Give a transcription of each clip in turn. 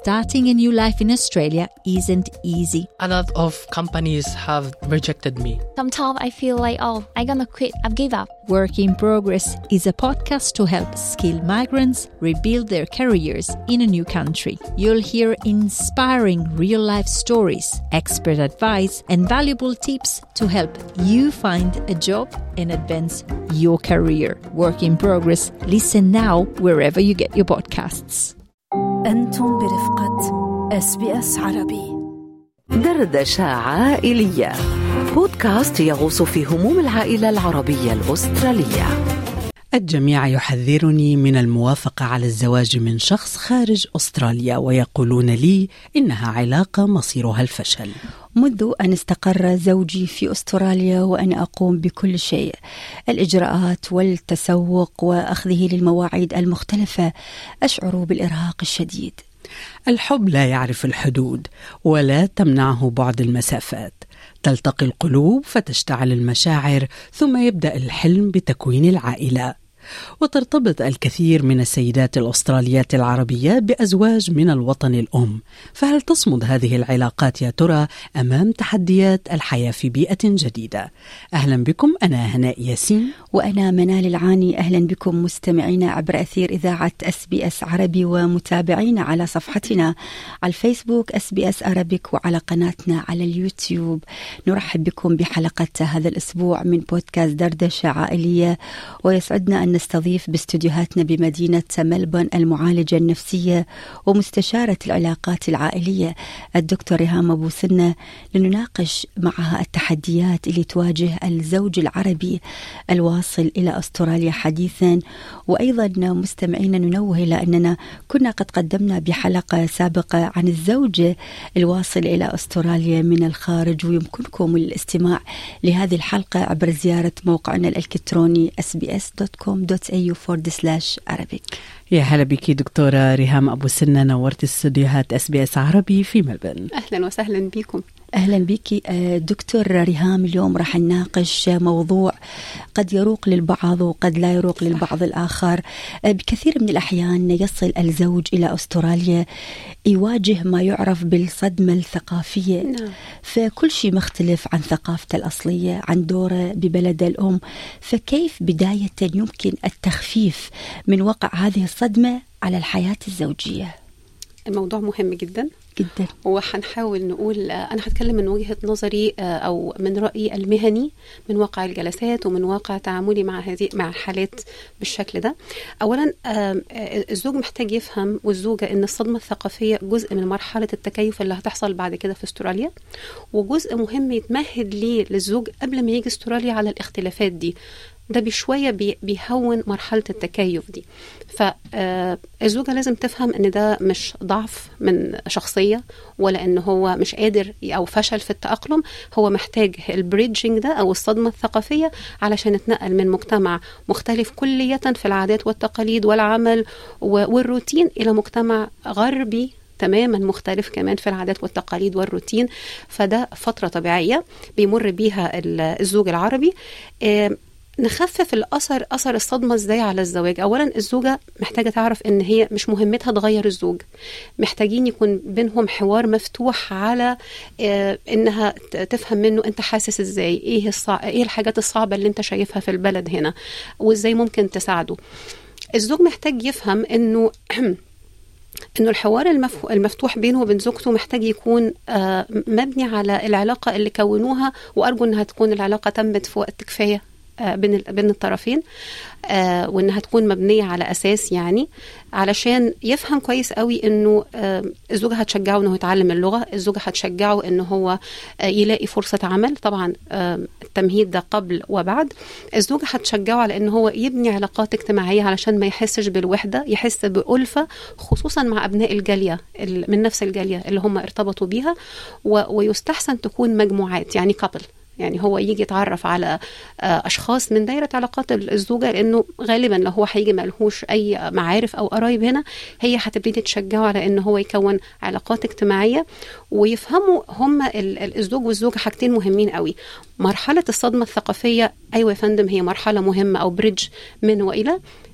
starting a new life in Australia isn't easy. A lot of companies have rejected me. Sometimes I feel like, oh, I'm gonna quit, I've give up. Work in Progress is a podcast to help skilled migrants rebuild their careers in a new country. You'll hear inspiring real life stories, expert advice, and valuable tips to help you find a job and advance your career. Work in Progress. Listen now wherever you get your podcasts. أنتم برفقة اس بي اس عربي دردشة عائلية بودكاست يغوص في هموم العائلة العربية الأسترالية الجميع يحذرني من الموافقة على الزواج من شخص خارج أستراليا ويقولون لي إنها علاقة مصيرها الفشل منذ أن استقر زوجي في أستراليا وأنا أقوم بكل شيء الإجراءات والتسوق وأخذه للمواعيد المختلفة أشعر بالإرهاق الشديد الحب لا يعرف الحدود ولا تمنعه بعد المسافات تلتقي القلوب فتشتعل المشاعر ثم يبدا الحلم بتكوين العائله وترتبط الكثير من السيدات الاستراليات العربيه بازواج من الوطن الام فهل تصمد هذه العلاقات يا ترى امام تحديات الحياه في بيئه جديده اهلا بكم انا هناء ياسين وأنا منال العاني أهلا بكم مستمعينا عبر أثير إذاعة اس بي اس عربي ومتابعينا على صفحتنا على الفيسبوك اس بي اس عربيك وعلى قناتنا على اليوتيوب نرحب بكم بحلقة هذا الأسبوع من بودكاست دردشة عائلية ويسعدنا أن نستضيف باستديوهاتنا بمدينة ملبون المعالجة النفسية ومستشارة العلاقات العائلية الدكتور ريهام أبو سنة لنناقش معها التحديات اللي تواجه الزوج العربي الواصل إلى أستراليا حديثا وأيضا مستمعينا ننوه إلى أننا كنا قد قدمنا بحلقة سابقة عن الزوج الواصل إلى أستراليا من الخارج ويمكنكم الاستماع لهذه الحلقة عبر زيارة موقعنا الإلكتروني sbs.com.au forward slash Arabic يا هلا بك دكتوره ريهام ابو سنه نورت استديوهات اس بي اس عربي في ملبن اهلا وسهلا بكم أهلا بك آه، دكتور ريهام اليوم راح نناقش موضوع قد يروق للبعض وقد لا يروق للبعض الآخر آه، بكثير من الأحيان يصل الزوج إلى أستراليا يواجه ما يعرف بالصدمة الثقافية نعم. فكل شيء مختلف عن ثقافته الأصلية عن دوره ببلد الأم فكيف بداية يمكن التخفيف من وقع هذه الصدمة على الحياة الزوجية الموضوع مهم جدا جدا وهنحاول نقول آه، انا هتكلم من وجهه نظري آه، او من رايي المهني من واقع الجلسات ومن واقع تعاملي مع هذه مع الحالات بالشكل ده اولا آم، آه، الزوج محتاج يفهم والزوجه ان الصدمه الثقافيه جزء من مرحله التكيف اللي هتحصل بعد كده في استراليا وجزء مهم يتمهد ليه للزوج قبل ما يجي استراليا على الاختلافات دي ده بشويه بي- بيهون مرحله التكيف دي فالزوجه لازم تفهم ان ده مش ضعف من شخصيه ولا ان هو مش قادر او فشل في التاقلم هو محتاج البريدجنج ده او الصدمه الثقافيه علشان يتنقل من مجتمع مختلف كليا في العادات والتقاليد والعمل و- والروتين الى مجتمع غربي تماما مختلف كمان في العادات والتقاليد والروتين فده فتره طبيعيه بيمر بيها ال- الزوج العربي آم، نخفف الاثر اثر الصدمه ازاي على الزواج اولا الزوجه محتاجه تعرف ان هي مش مهمتها تغير الزوج محتاجين يكون بينهم حوار مفتوح على آه، انها ت- تفهم منه انت حاسس ازاي ايه الصع... ايه الحاجات الصعبه اللي انت شايفها في البلد هنا وازاي ممكن تساعده الزوج محتاج يفهم انه انه الحوار المف... المفتوح بينه وبين زوجته محتاج يكون آه، مبني على العلاقه اللي كونوها وارجو انها تكون العلاقه تمت في وقت كفايه آه، بين ال- بين الطرفين آه، وانها تكون مبنيه على اساس يعني علشان يفهم كويس قوي انه آه، الزوجه هتشجعه انه يتعلم اللغه الزوجه هتشجعه انه هو آه، يلاقي فرصه عمل طبعا آه، التمهيد ده قبل وبعد الزوجه هتشجعه على ان هو يبني علاقات اجتماعيه علشان ما يحسش بالوحده يحس بألفة خصوصا مع ابناء الجاليه ال- من نفس الجاليه اللي هم ارتبطوا بيها و- ويستحسن تكون مجموعات يعني كابل يعني هو يجي يتعرف على آه، اشخاص من دايره علاقات الزوجه لانه غالبا لو هو هيجي ملهوش اي معارف او قرايب هنا هي هتبتدي تشجعه على ان هو يكون علاقات اجتماعيه ويفهموا هم ال- ال- الزوج والزوجه حاجتين مهمين قوي مرحله الصدمه الثقافيه ايوه يا فندم هي مرحله مهمه او بريدج من والى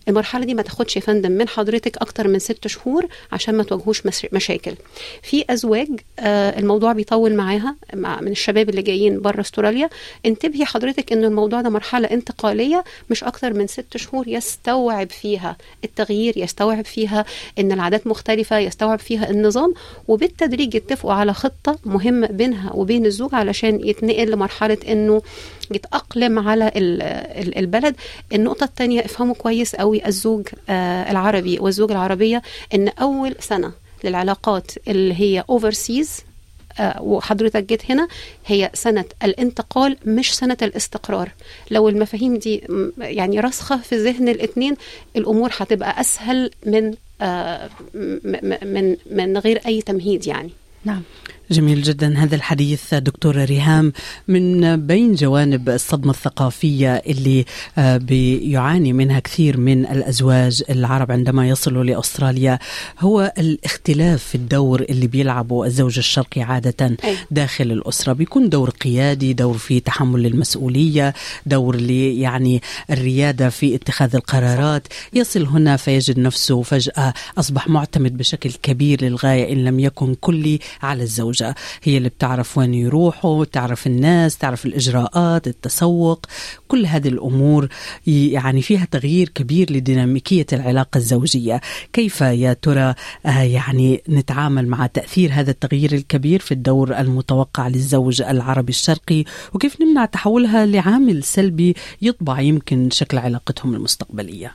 المرحله دي ما تاخدش يا فندم من حضرتك اكتر من ست شهور عشان ما تواجهوش مس- مشاكل في ازواج آه، الموضوع بيطول معاها مع من الشباب اللي جايين بره استراليا انتبهي حضرتك ان الموضوع ده مرحله انتقاليه مش اكتر من ست شهور يستوعب فيها التغيير يستوعب فيها ان العادات مختلفه يستوعب فيها النظام وبالتدريج يتفقوا على خطه مهمه بينها وبين الزوج علشان يتنقل لمرحله انه يتأقلم على ال- ال- البلد النقطة الثانية افهموا كويس قوي الزوج آه، العربي والزوجة العربية ان أول سنة للعلاقات اللي هي overseas آه، وحضرتك جيت هنا هي سنة الانتقال مش سنة الاستقرار لو المفاهيم دي م- يعني راسخة في ذهن الاثنين الأمور هتبقى أسهل من آه، م- م- من من غير أي تمهيد يعني نعم جميل جدا هذا الحديث دكتورة ريهام من بين جوانب الصدمة الثقافية اللي آه، بيعاني منها كثير من الأزواج العرب عندما يصلوا لأستراليا هو الاختلاف في الدور اللي بيلعبه الزوج الشرقي عادة أي. داخل الأسرة بيكون دور قيادي دور في تحمل المسؤولية دور اللي يعني الريادة في اتخاذ القرارات يصل هنا فيجد نفسه فجأة أصبح معتمد بشكل كبير للغاية إن لم يكن كلي على الزوجة هي اللي بتعرف وين يروحوا تعرف الناس تعرف الإجراءات التسوق كل هذه الأمور يعني فيها تغيير كبير لديناميكية العلاقة الزوجية كيف يا ترى آه، يعني نتعامل مع تأثير هذا التغيير الكبير في الدور المتوقع للزوج العربي الشرقي وكيف نمنع تحولها لعامل سلبي يطبع يمكن شكل علاقتهم المستقبليه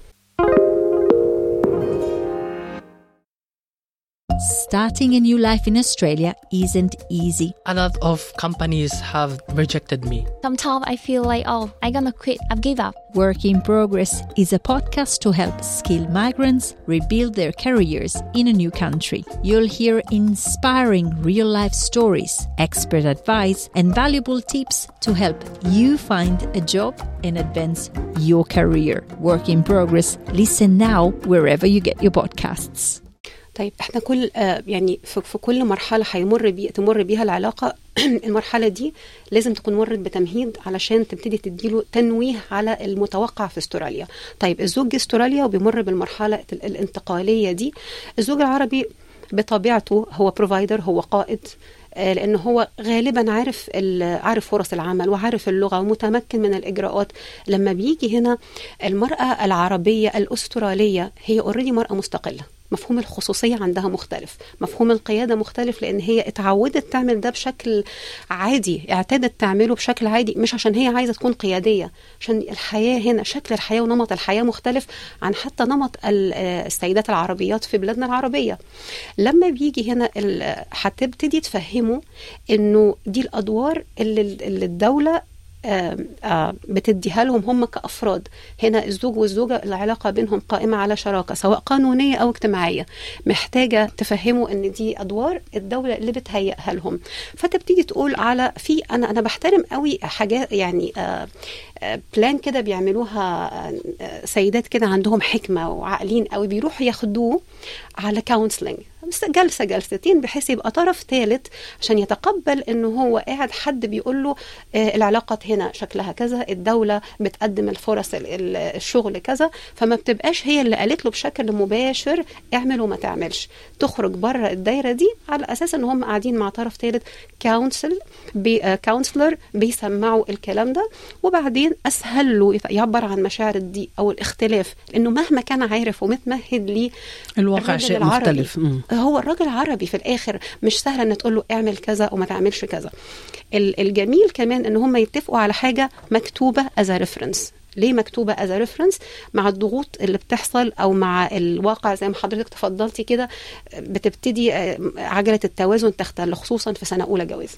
Starting a new life in Australia isn't easy. A lot of companies have rejected me. Sometimes I feel like, oh, I'm gonna quit. I've give up. Work in Progress is a podcast to help skilled migrants rebuild their careers in a new country. You'll hear inspiring real life stories, expert advice, and valuable tips to help you find a job and advance your career. Work in Progress. Listen now wherever you get your podcasts. طيب احنا كل آه يعني في, في كل مرحله هيمر بي تمر بيها العلاقه المرحله دي لازم تكون مرت بتمهيد علشان تبتدي تديله تنويه على المتوقع في استراليا طيب الزوج جه استراليا وبيمر بالمرحله ال- الانتقاليه دي الزوج العربي بطبيعته هو بروفايدر هو قائد آه، لان هو غالبا عارف ال- عارف فرص العمل وعارف اللغه ومتمكن من الاجراءات لما بيجي هنا المراه العربيه الاستراليه هي اوريدي مراه مستقله مفهوم الخصوصية عندها مختلف مفهوم القيادة مختلف لأن هي اتعودت تعمل ده بشكل عادي اعتادت تعمله بشكل عادي مش عشان هي عايزة تكون قيادية عشان الحياة هنا شكل الحياة ونمط الحياة مختلف عن حتى نمط ال- آه، السيدات العربيات في بلادنا العربية لما بيجي هنا ال- هتبتدي تفهمه انه دي الادوار اللي اللي الدوله آم، آم، بتديها لهم هم كافراد هنا الزوج والزوجه العلاقه بينهم قائمه على شراكه سواء قانونيه او اجتماعيه محتاجه تفهموا ان دي ادوار الدوله اللي بتهيئها لهم فتبتدي تقول على في انا انا بحترم قوي حاجات يعني آه، آه، بلان كده بيعملوها آه، سيدات كده عندهم حكمه وعاقلين قوي بيروحوا ياخدوه على كونسلنج بس جلسه جلستين بحيث يبقى طرف ثالث عشان يتقبل انه هو قاعد حد بيقول له آه، العلاقات هنا شكلها كذا الدوله بتقدم الفرص ال- ال- الشغل كذا فما بتبقاش هي اللي قالت له بشكل مباشر اعمل وما تعملش تخرج بره الدايره دي على اساس ان هم قاعدين مع طرف ثالث كونسل بي كونسلر بيسمعوا الكلام ده وبعدين اسهل له يت- يعبر عن مشاعر الضيق او الاختلاف لانه مهما كان عارف ومتمهد ليه الواقع الراجل شيء العربي. مختلف مم. هو الراجل عربي في الاخر مش سهل ان تقول له اعمل كذا وما تعملش كذا ال- الجميل كمان ان هم يتفقوا على حاجه مكتوبه از ريفرنس ليه مكتوبه از ريفرنس مع الضغوط اللي بتحصل او مع الواقع زي ما حضرتك تفضلتي كده بتبتدي آه، عجله التوازن تختل خصوصا في سنه اولى جواز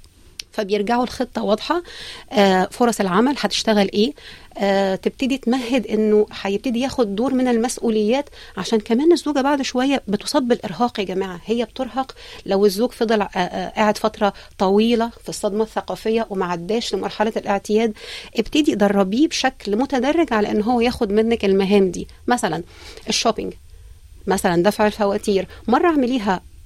فبيرجعوا الخطه واضحه آه، فرص العمل هتشتغل ايه آه، تبتدي تمهد انه هيبتدي ياخد دور من المسؤوليات عشان كمان الزوجه بعد شويه بتصاب بالارهاق يا جماعه هي بترهق لو الزوج فضل آه، آه، قاعد فتره طويله في الصدمه الثقافيه وما عداش لمرحله الاعتياد ابتدي دربيه بشكل متدرج على ان هو ياخد منك المهام دي مثلا الشوبينج مثلا دفع الفواتير مره اعمليها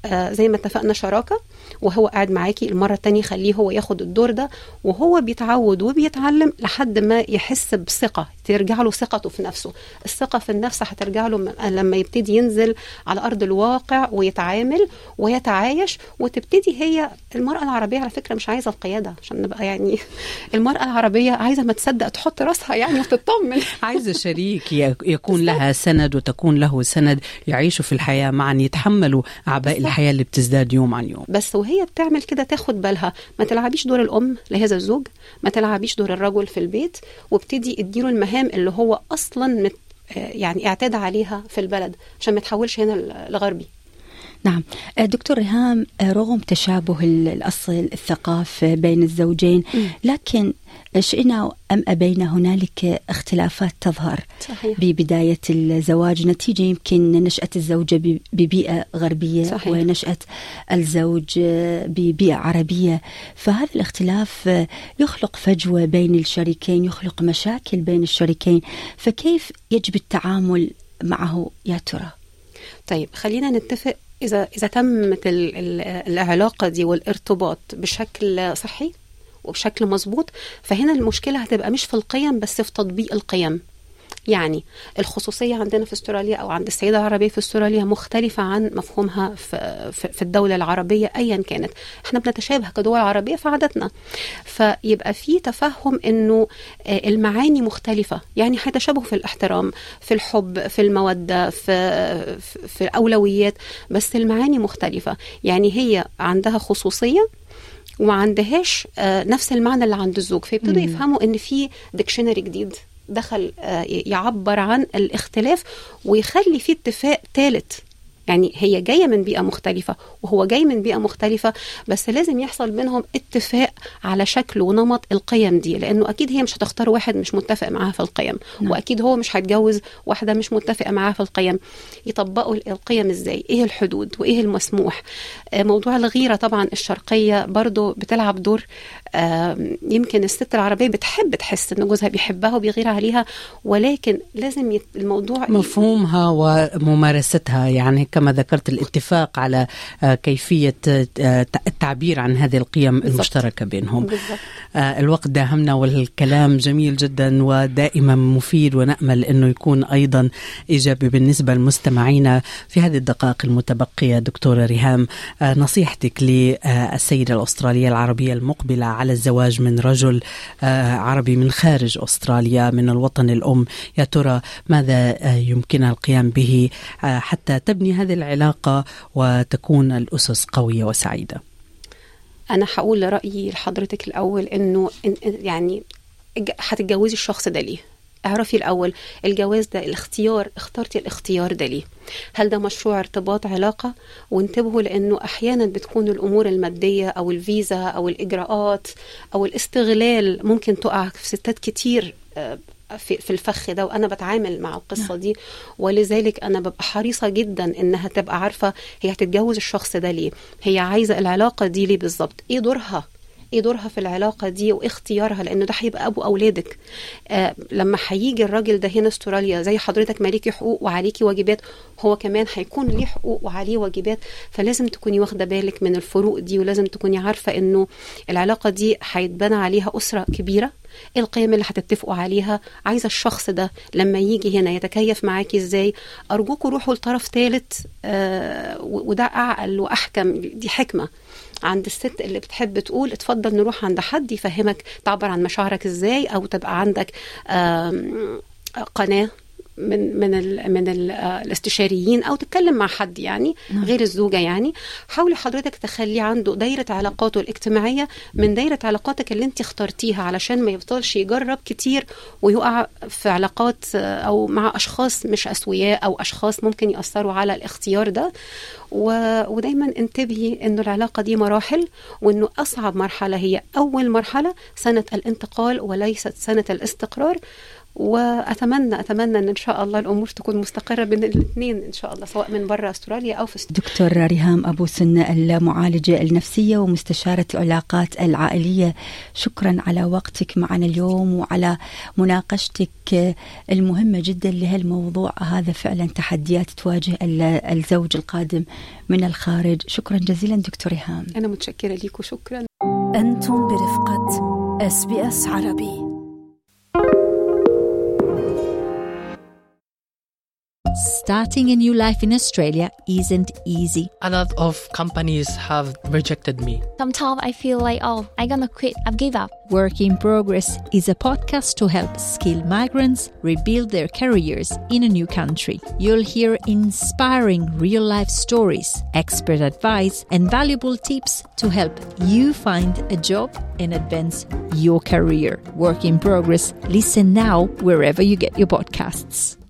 آه زي ما اتفقنا شراكه وهو قاعد معاكي المره التانية خليه هو ياخد الدور ده وهو بيتعود وبيتعلم لحد ما يحس بثقه ترجع له ثقته في نفسه الثقه في النفس هترجع له م- لما يبتدي ينزل على ارض الواقع ويتعامل ويتعايش وتبتدي هي المراه العربيه على فكره مش عايزه القياده عشان نبقى يعني المراه العربيه عايزه ما تصدق تحط راسها يعني وتطمن عايزة شريك ي- يكون لها سند وتكون له سند يعيشوا في الحياة معا يتحملوا أعباء بالظبط. الحياة اللي بتزداد يوم عن يوم بس وهي بتعمل كده تاخد بالها ما تلعبيش دور الام لهذا الزوج ما تلعبيش دور الرجل في البيت وابتدي اديله المهام اللي هو اصلا مت آه، يعني اعتاد عليها في البلد عشان ما يتحولش هنا ل- لغربي نعم آه، دكتور ريهام آه، رغم تشابه ال- الأصل الثقافي بين الزوجين لكن شئنا أم أبينا هنالك اختلافات تظهر صحيح. ببداية الزواج نتيجة يمكن نشأة الزوجة ب- ببيئة غربية صحيح. ونشأة الزوج آه، ببيئة عربية فهذا الاختلاف آه، يخلق فجوة بين الشريكين يخلق مشاكل بين الشريكين فكيف يجب التعامل معه يا ترى؟ طيب خلينا نتفق اذا اذا تمت ال- ال- العلاقه دي والارتباط بشكل صحي وبشكل مظبوط فهنا المشكله هتبقى مش في القيم بس في تطبيق القيم يعني الخصوصية عندنا في استراليا أو عند السيدة العربية في استراليا مختلفة عن مفهومها في, في, في الدولة العربية أيا كانت احنا بنتشابه كدول عربية في عاداتنا فيبقى في تفهم أنه آه، المعاني مختلفة يعني هيتشابهوا في الاحترام في الحب في المودة في, في, في الأولويات بس المعاني مختلفة يعني هي عندها خصوصية وما عندهاش آه، نفس المعنى اللي عند الزوج فيبتدوا يفهموا ان في ديكشنري جديد دخل آه، يعبر عن الاختلاف ويخلي في اتفاق ثالث يعني هي جايه من بيئه مختلفه وهو جاي من بيئه مختلفه بس لازم يحصل بينهم اتفاق على شكل ونمط القيم دي لانه اكيد هي مش هتختار واحد مش متفق معاها في القيم نعم. واكيد هو مش هيتجوز واحده مش متفقه معاها في القيم يطبقوا القيم ازاي ايه الحدود وايه المسموح آه، موضوع الغيره طبعا الشرقيه برضو بتلعب دور آم، يمكن الست العربيه بتحب تحس ان جوزها بيحبها وبيغير عليها ولكن لازم يت- الموضوع مفهومها وممارستها يعني كما ذكرت الاتفاق على آه، كيفية آه، التعبير عن هذه القيم بالضبط. المشتركة بينهم بالضبط آه، الوقت داهمنا والكلام جميل جدا ودائما مفيد ونأمل أنه يكون أيضا إيجابي بالنسبة لمستمعينا في هذه الدقائق المتبقية دكتورة ريهام آه، نصيحتك للسيدة الأسترالية العربية المقبلة على الزواج من رجل آه، عربي من خارج أستراليا من الوطن الأم يا ترى ماذا آه، يمكنها القيام به آه، حتى تبني هذه العلاقة وتكون الأسس قوية وسعيدة انا هقول رايي لحضرتك الاول انه إن- إن- يعني الج- هتتجوزي الشخص ده ليه اعرفي الاول الجواز ده الاختيار اخترتي الاختيار ده ليه هل ده مشروع ارتباط علاقه وانتبهوا لانه احيانا بتكون الامور الماديه او الفيزا او الاجراءات او الاستغلال ممكن تقع في ستات كتير آه، في في الفخ ده وانا بتعامل مع القصه دي ولذلك انا ببقى حريصه جدا انها تبقى عارفه هي هتتجوز الشخص ده ليه هي عايزه العلاقه دي ليه بالظبط ايه دورها ايه دورها في العلاقه دي واختيارها لانه ده هيبقى ابو اولادك آه لما هيجي الراجل ده هنا استراليا زي حضرتك مالكي حقوق وعليكي واجبات هو كمان هيكون ليه حقوق وعليه واجبات فلازم تكوني واخده بالك من الفروق دي ولازم تكوني عارفه انه العلاقه دي هيتبنى عليها اسره كبيره ايه القيم اللي هتتفقوا عليها عايزه الشخص ده لما يجي هنا يتكيف معاكي ازاي ارجوكوا روحوا لطرف ثالث آه و- وده اعقل واحكم دي حكمه عند الست اللي بتحب تقول اتفضل نروح عند حد يفهمك تعبر عن مشاعرك ازاي او تبقى عندك آم، قناه من من ال من ال آه، الاستشاريين او تتكلم مع حد يعني غير الزوجه يعني حاولي حضرتك تخلي عنده دايره علاقاته الاجتماعيه من دايره علاقاتك اللي انت اخترتيها علشان ما يفضلش يجرب كتير ويقع في علاقات آه، او مع اشخاص مش اسوياء او اشخاص ممكن ياثروا على الاختيار ده و... ودايما انتبهي انه العلاقه دي مراحل وانه اصعب مرحله هي اول مرحله سنه الانتقال وليست سنه الاستقرار واتمنى اتمنى ان ان شاء الله الامور تكون مستقره بين الاثنين ان شاء الله سواء من برا استراليا او في استراليا. دكتور ريهام ابو سنه المعالجه النفسيه ومستشاره العلاقات العائليه شكرا على وقتك معنا اليوم وعلى مناقشتك المهمه جدا لهالموضوع هذا فعلا تحديات تواجه الزوج القادم من الخارج شكرا جزيلا دكتور ريهام انا متشكره لك وشكرا أنتم برفقة اس بي اس عربي Starting a new life in Australia isn't easy. A lot of companies have rejected me. Sometimes I feel like, oh, I'm gonna quit. I've give up. Work in Progress is a podcast to help skilled migrants rebuild their careers in a new country. You'll hear inspiring real life stories, expert advice, and valuable tips to help you find a job and advance your career. Work in Progress. Listen now wherever you get your podcasts.